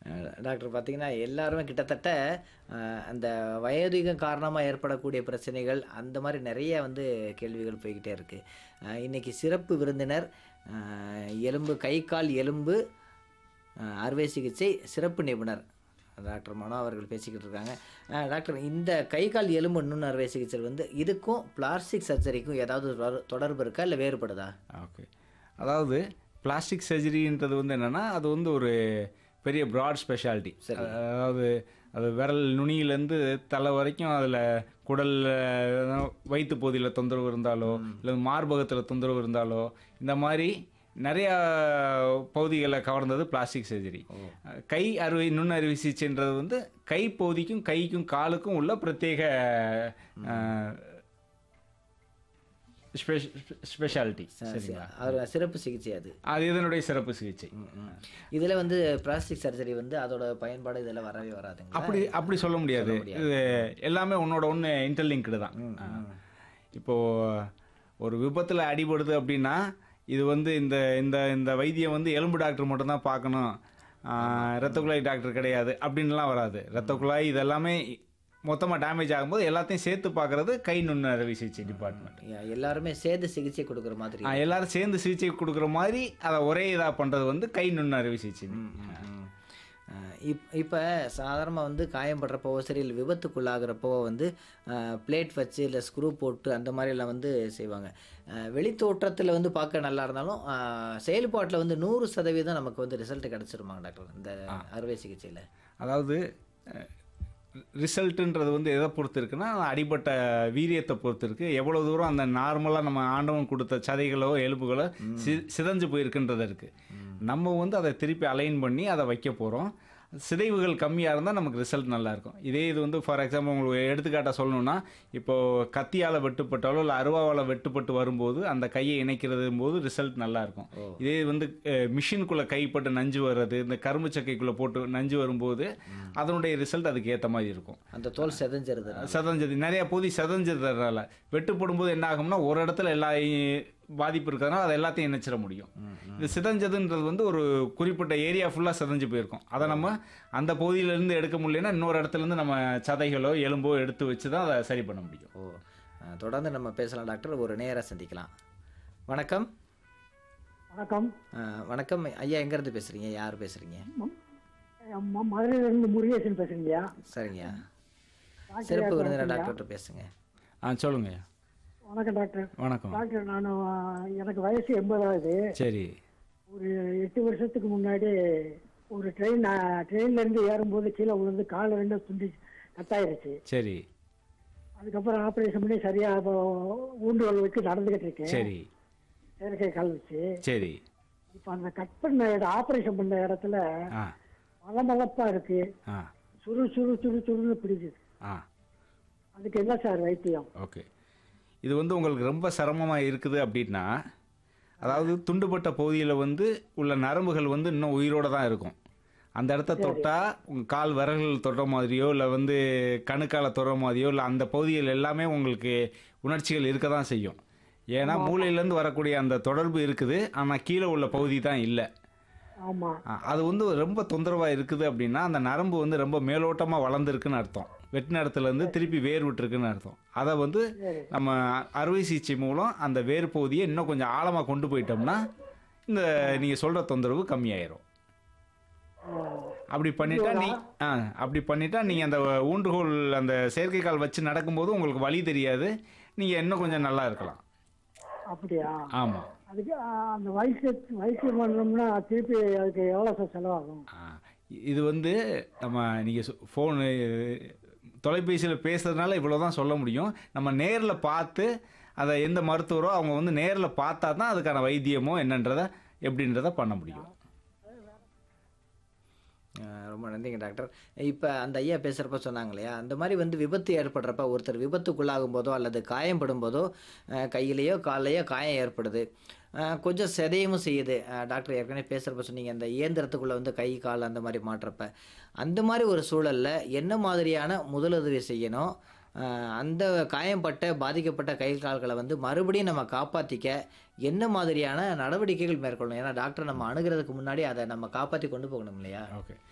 அஹ் doctor பார்த்தீங்கன்னா எல்லாருமே கிட்டத்தட்ட அஹ், அந்த வயோதிகம் காரணமாக ஏற்படக்கூடிய பிரச்சனைகள் அந்த மாதிரி நிறைய வந்து கேள்விகள் போய்கிட்டே இருக்குது இன்றைக்கி சிறப்பு விருந்தினர் அஹ், எலும்பு கை கால் எலும்பு அஹ், அறுவை சிகிச்சை சிறப்பு நிபுணர் டாக்டர் மனோ அவர்கள் பேசிக்கிட்டு இருக்காங்க அஹ், டாக்டர் இந்த கை கால் எலும்பு நுண் அறுவை சிகிச்சை வந்து இதுக்கும் பிளாஸ்டிக் சர்ஜரிக்கும் ஏதாவது தொடர்- தொடர்பு இருக்கா இல்லை வேறுபடுதா ஓகே அதாவது பிளாஸ்டிக் சர்ஜரின்றது வந்து என்னென்னா அது வந்து ஒரு பெரிய ப்ராட் ஸ்பெஷாலிட்டி அதாவது அது விரல் நுனியிலேருந்து தலை வரைக்கும் அதில் குடலில் வயிற்று பகுதியில் தொந்தரவு இருந்தாலோ இல்லை மார்பகத்தில் தொந்தரவு இருந்தாலோ இந்த மாதிரி நிறையா பகுதிகளை கவர்ந்தது பிளாஸ்டிக் சர்ஜரி கை அறுவை நுண் அறுவை சிகிச்சைன்றது வந்து கை பகுதிக்கும் கைக்கும் காலுக்கும் உள்ள பிரத்யேக ஸ்பெஷாலிட்டி சரிங்களா அவர் சிறப்பு சிகிச்சை அது அது இதனுடைய சிறப்பு சிகிச்சை இதில் வந்து பிளாஸ்டிக் சர்ஜரி வந்து அதோட பயன்பாடு இதெல்லாம் வரவே வராதுங்க அப்படி அப்படி சொல்ல முடியாது இது எல்லாமே உன்னோட ஒன்று இன்டர்லிங்க்டு தான் ஆ. இப்போ ஒரு விபத்தில் அடிபடுது அப்படின்னா இது வந்து இந்த இந்த இந்த வைத்தியம் வந்து எலும்பு டாக்டர் மட்டும்தான் பார்க்கணும் ஆ, இரத்த குழாய் டாக்டர் கிடையாது அப்படின்லாம் வராது இரத்த குழாய் இதெல்லாமே மொத்தமாக டேமேஜ் ஆகும்போது எல்லாத்தையும் சேர்த்து பார்க்கறது கை நுண்ண அறுவை சிகிச்சை டிபார்ட்மெண்ட் யா- எல்லாருமே சேர்ந்து சிகிச்சை கொடுக்குற மாதிரி ஆ, எல்லாரும் சேர்ந்து சிகிச்சை கொடுக்குற மாதிரி அதை ஒரே இதாக பண்ணுறது வந்து கை நுண்ண அறுவை சிகிச்சை அஹ் இப் இப்போ சாதாரணமாக வந்து காயம் படுறப்போ சரி இல்லை விபத்துக்குள்ளாகிறப்போ வந்து பிளேட் வச்சு இல்லை ஸ்க்ரூ போட்டு அந்த மாதிரிலாம் வந்து செய்வாங்க அஹ் வெளி தோற்றத்தில் வந்து பார்க்க நல்லா இருந்தாலும் செயல்பாட்டில் வந்து நூறு சதவீதம் நமக்கு வந்து ரிசல்ட் கிடச்சிருமாங்க டாக்டர் இந்த அறுவை சிகிச்சையில் அதாவது ரிசல்ட்டுன்றது வந்து எதை பொறுத்து இருக்குன்னா அடிப்பட்ட வீரியத்தை பொறுத்து இருக்கு எவ்வளோ தூரம் அந்த நார்மலாக நம்ம ஆண்டவன் கொடுத்த சதைகளோ எலும்புகளோ சி சிதைஞ்சு போயிருக்குன்றது இருக்கு நம்ம வந்து அதை திருப்பி அலைன் பண்ணி அதை வைக்க போகிறோம் சிதைவுகள் கம்மியாக இருந்தால் நமக்கு ரிசல்ட் நல்லா இருக்கும் இதே இது வந்து ஃபார் எக்ஸாம்பிள் உங்களுக்கு எடுத்துக்காட்டாக சொல்லணும்னா இப்போது கத்தியால் வெட்டுப்பட்டாலோ இல்லை அருவாவால் வெட்டுப்பட்டு வரும்போது அந்த கையை இணைக்கிறது போது ரிசல்ட் நல்லா இருக்கும் இதே வந்து மிஷினுக்குள்ளே கைப்பட்டு நஞ்சு வர்றது இந்த கரும்பு சக்கைக்குள்ளே போட்டு நஞ்சு வரும்போது அதனுடைய ரிசல்ட் அதுக்கு ஏற்ற மாதிரி இருக்கும் அந்த தோல் செதஞ்சிருது செதஞ்சது நிறைய பகுதி செதஞ்சதுனால வெட்டுப்படும்போது என்ன ஆகும்னா ஒரு இடத்துல எல்லா பாதிப்பு இருக்கிறதுனால அதை எல்லாத்தையும் இணைச்சிட முடியும் இது சிதஞ்சதுன்றது வந்து ஒரு குறிப்பிட்ட ஏரியா ஃபுல்லாக சிதஞ்சு போயிருக்கும் அதை நம்ம அந்த பகுதியிலேருந்து எடுக்க முடியலன்னா இன்னொரு இடத்துல இருந்து நம்ம சதைகளோ எலும்போ எடுத்து வச்சு தான் அதை சரி பண்ண முடியும் ஓ அஹ் தொடர்ந்து நம்ம பேசலாம் டாக்டர் ஒரு நேராக சந்திக்கலாம் வணக்கம் வணக்கம் அஹ் வணக்கம் ஐயா எங்கேருந்து பேசுகிறீங்க யார் பேசுகிறீங்க ம- மதுரையிலிருந்து முருகேசன் பேசுறீங்கய்யா சரிங்கய்யா டாக்டர் சிறப்பு யார் விருந்தினர் பேசுறீங்க? டாக்டர்கிட்ட பேசுங்க ஆ சொல்லுங்க வணக்கம் டாக்டர் வணக்கம் டாக்டர் நான் எனக்கு வயசு எண்பதாவது சரி ஒரு எட்டு வருஷத்துக்கு முன்னாடி ஒரு ட்ரெயின் ட்ரெயின்ல இருந்து ஏறும்போது கீழே விழுந்து கால் ரெண்டும் துண்டி கத்தாயிருச்சு சரி அதுக்கப்புறம் ஆப்ரேஷன் பண்ணி சரியா இப்போ ஊண்டுகோல் வச்சு நடந்துகிட்டு இருக்கேன் சரி செயற்கை கால் வச்சு சரி இப்போ அந்த கட் பண்ண இடம் ஆப்ரேஷன் பண்ண இடத்துல ஆ மலமளப்பா இருக்கு ஆ சுரு சுரு சுரு சுருன்னு பிடிக்குது ஆ அதுக்கு என்ன சார் வைத்தியம் ஓகே இது வந்து உங்களுக்கு ரொம்ப சிரமமாக இருக்குது அப்படின்னா அதாவது துண்டுபட்ட பகுதியில் வந்து உள்ள நரம்புகள் வந்து இன்னும் உயிரோட தான் இருக்கும் அந்த இடத்த தொட்டால் உங்கள் கால் விரல்கள் தொடுற மாதிரியோ இல்லை வந்து கணுக்கால தொடுற மாதிரியோ இல்லை அந்த பகுதிகள் எல்லாமே உங்களுக்கு உணர்ச்சிகள் இருக்க தான் செய்யும் ஏன்னா மூளையிலேருந்து வரக்கூடிய அந்த தொடர்பு இருக்குது ஆனால் கீழே உள்ள பகுதி தான் இல்லை ஆமா ஆ, அது வந்து ரொம்ப தொந்தரவாக இருக்குது அப்படின்னா அந்த நரம்பு வந்து ரொம்ப மேலோட்டமாக வளர்ந்துருக்குன்னு அர்த்தம் வெட்டின இடத்துல இருந்து திருப்பி வேர் விட்டுருக்குன்னு அர்த்தம் அதை வந்து நம்ம அறுவை சிகிச்சை மூலம் அந்த வேர் பகுதியை இன்னும் கொஞ்சம் ஆழமாக கொண்டு போயிட்டோம்னா இந்த நீங்கள் சொல்கிற தொந்தரவு கம்மியாயிரும் அப்படி பண்ணிட்டா நீ ஆ அப்படி பண்ணிட்டா நீங்கள் அந்த ஊன்றுகோல் அந்த செயற்கைக்கால் வச்சு நடக்கும்போது உங்களுக்கு வலி தெரியாது நீங்கள் இன்னும் கொஞ்சம் நல்லா இருக்கலாம் அப்படியா ஆமாம் அதுக்கு ஆ, அந்த வயசு வயசு பண்ணோம்னா திருப்பி அதுக்கு எவ்வளோ சார் செலவாகும் ஆ, இது வந்து நம்ம நீங்கள் ஃபோனு தொலைபேசியில் பேசுறதுனால இவ்வளோ தான் சொல்ல முடியும் நம்ம நேரில் பார்த்து அதை எந்த மருத்துவரோ அவங்க வந்து நேரில் பார்த்தா தான் அதுக்கான வைத்தியமோ என்னன்றதை எப்படின்றத பண்ண முடியும் அஹ் ரொம்ப நன்றிங்க டாக்டர் இப்போ அந்த ஐயா பேசுகிறப்ப சொன்னாங்க இல்லையா அந்த மாதிரி வந்து விபத்து ஏற்படுறப்ப ஒருத்தர் விபத்துக்குள்ளாகும் போதோ அல்லது காயம்படும் போதோ அஹ் கையிலையோ கால்லையோ காயம் ஏற்படுது அஹ் கொஞ்சம் சிதையவும் செய்யுது அஹ் டாக்டர் ஏற்கனவே பேசுகிறப்ப சொன்னீங்க அந்த இயந்திரத்துக்குள்ளே வந்து கை கால் அந்த மாதிரி மாட்டுறப்ப அந்த மாதிரி ஒரு சூழலில் என்ன மாதிரியான முதலுதவி செய்யணும் அஹ் அந்த காயம்பட்ட பாதிக்கப்பட்ட கை கால்களை வந்து மறுபடியும் நம்ம காப்பாற்றிக்க என்ன மாதிரியான நடவடிக்கைகள் மேற்கொள்ளணும் ஏன்னா டாக்டர் நம்ம அணுகிறதுக்கு முன்னாடி அதை நம்ம காப்பாற்றி கொண்டு போகணும் இல்லையா ஓகே